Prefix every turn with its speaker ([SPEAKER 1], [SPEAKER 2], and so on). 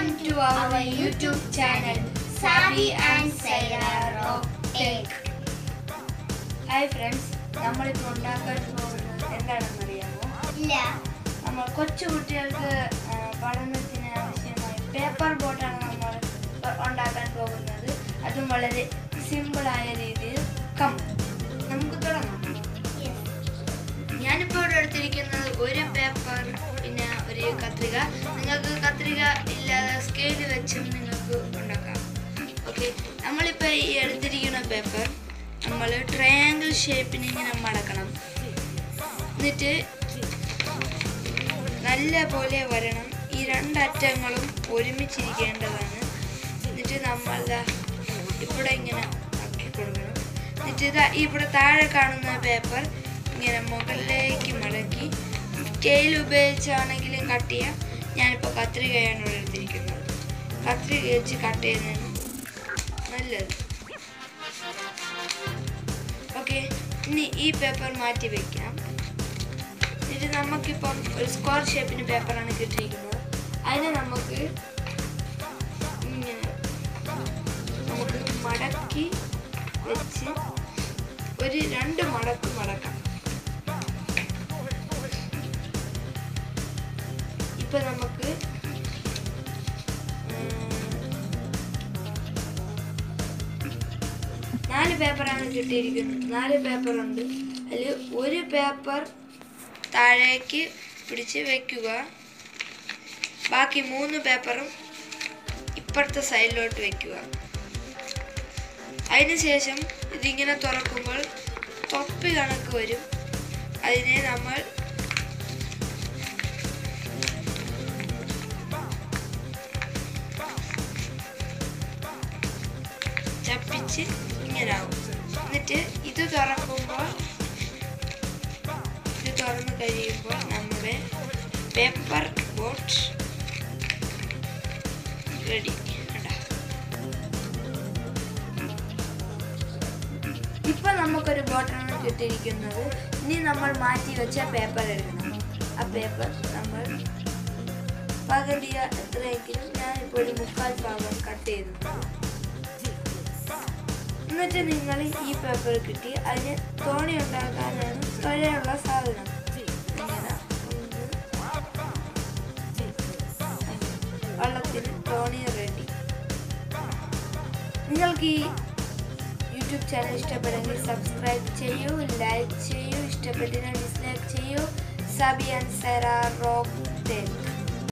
[SPEAKER 1] to our YouTube channel, Sabi and Sarah Rock Tech. Hi friends നമ്മളിപ്പോൾ ഉണ്ടാക്കാൻ പോകുന്നത് എന്താണെന്ന് അറിയാമോ
[SPEAKER 2] ഇല്ല
[SPEAKER 1] നമ്മൾ കൊച്ചു കുട്ടികൾക്ക് ആ, പഠനത്തിന് ആവശ്യമായ പേപ്പർ ബോട്ടാണ് നമ്മൾ ഇപ്പൊ ഉണ്ടാക്കാൻ പോകുന്നത് അതും വളരെ സിമ്പിളായ രീതിയിൽ കം നമുക്ക് തുടങ്ങാം ഞാനിപ്പോൾ ഇവിടെ എടുത്തിരിക്കുന്നത് ഒരു പേപ്പർ പിന്നെ ഒരു കത്രിക നിങ്ങൾക്ക് കത്രിക ഇല്ലാതെ സ്കെയിൽ വെച്ചും നിങ്ങൾക്ക് ഉണ്ടാക്കാം ഓക്കെ നമ്മളിപ്പോൾ ഈ എടുത്തിരിക്കുന്ന പേപ്പർ നമ്മൾ ട്രയാങ്കിൾ ഷേപ്പിന് ഇങ്ങനെ മടക്കണം എന്നിട്ട് നല്ല പോലെ വരണം ഈ രണ്ടറ്റങ്ങളും ഒരുമിച്ചിരിക്കേണ്ടതാണ് എന്നിട്ട് നമ്മൾ ദാ ഇവിടെ ഇങ്ങനെ ആക്കി കൊടുക്കണം എന്നിട്ട് ഇതാ ഇവിടെ താഴെ കാണുന്ന പേപ്പർ ഇങ്ങനെ മുകളിലേക്ക് മടക്കി സ്കെയിൽ ഉപയോഗിച്ചാണെങ്കിലും കട്ട് ചെയ്യാം ഞാനിപ്പോൾ കത്രികയാണ് ഇവിടെ എടുത്തിരിക്കുന്നത് കത്രിക വെച്ച് കട്ട് ചെയ്യുന്നതാണ് നല്ലത് ഓക്കെ ഇനി ഈ പേപ്പർ മാറ്റി വെക്കാം എന്നിട്ട് നമുക്കിപ്പം ഒരു സ്ക്വയർ ഷേപ്പിന് പേപ്പറാണ് കിട്ടിയിരിക്കുന്നത് അതിനെ നമുക്ക് ഇങ്ങനെ നമുക്ക് മടക്കി വെച്ച് ഒരു രണ്ട് മടക്ക് മടക്കാം ഇപ്പൊ നമുക്ക് ഉം, നാല് പേപ്പറാണ് കിട്ടിയിരിക്കുന്നത് നാല് പേപ്പർ ഉണ്ട് അതിൽ ഒരു പേപ്പർ താഴേക്ക് പിടിച്ച് വെക്കുക ബാക്കി മൂന്ന് പേപ്പറും ഇപ്പുറത്തെ സൈഡിലോട്ട് വെക്കുക അതിനുശേഷം ഇതിങ്ങനെ തുറക്കുമ്പോൾ തൊപ്പി കണക്ക് വരും അതിനെ നമ്മൾ ചപ്പിച്ച് ഇങ്ങനെ ആവും എന്നിട്ട് ഇത് തുറക്കുമ്പോൾ ഇത് തുറന്ന് കഴിയുമ്പോൾ നമ്മുടെ പേപ്പർ ബോട്ട് റെഡി ഇപ്പൊ നമുക്കൊരു ബോട്ടാണ് കിട്ടിയിരിക്കുന്നത് ഇനി നമ്മൾ മാറ്റി വെച്ച പേപ്പർ എടുക്കണം ആ പേപ്പർ നമ്മൾ പകുതിയ എത്രയെങ്കിലും ഞാനിപ്പോൾ ഒരു മുക്കാൽ ഭാഗം കട്ട് ചെയ്തിട്ടുണ്ട് എന്നിട്ട് നിങ്ങൾ ഈ പേപ്പർ കിട്ടി അതിന് തോണി ഉണ്ടാക്കാനാണ് തൊഴയുള്ള സാധനം ഇങ്ങനെ ഒന്ന് വള്ളത്തിന് തോണി റെഡി നിങ്ങൾക്ക് ഈ യൂട്യൂബ് ചാനൽ ഇഷ്ടപ്പെടുമെങ്കിൽ സബ്സ്ക്രൈബ് ചെയ്യൂ ലൈക്ക് ചെയ്യൂ ഇഷ്ടപ്പെട്ടില്ല ഡിസ്ലൈക്ക് ചെയ്യൂ Sabi and Sera Rock tech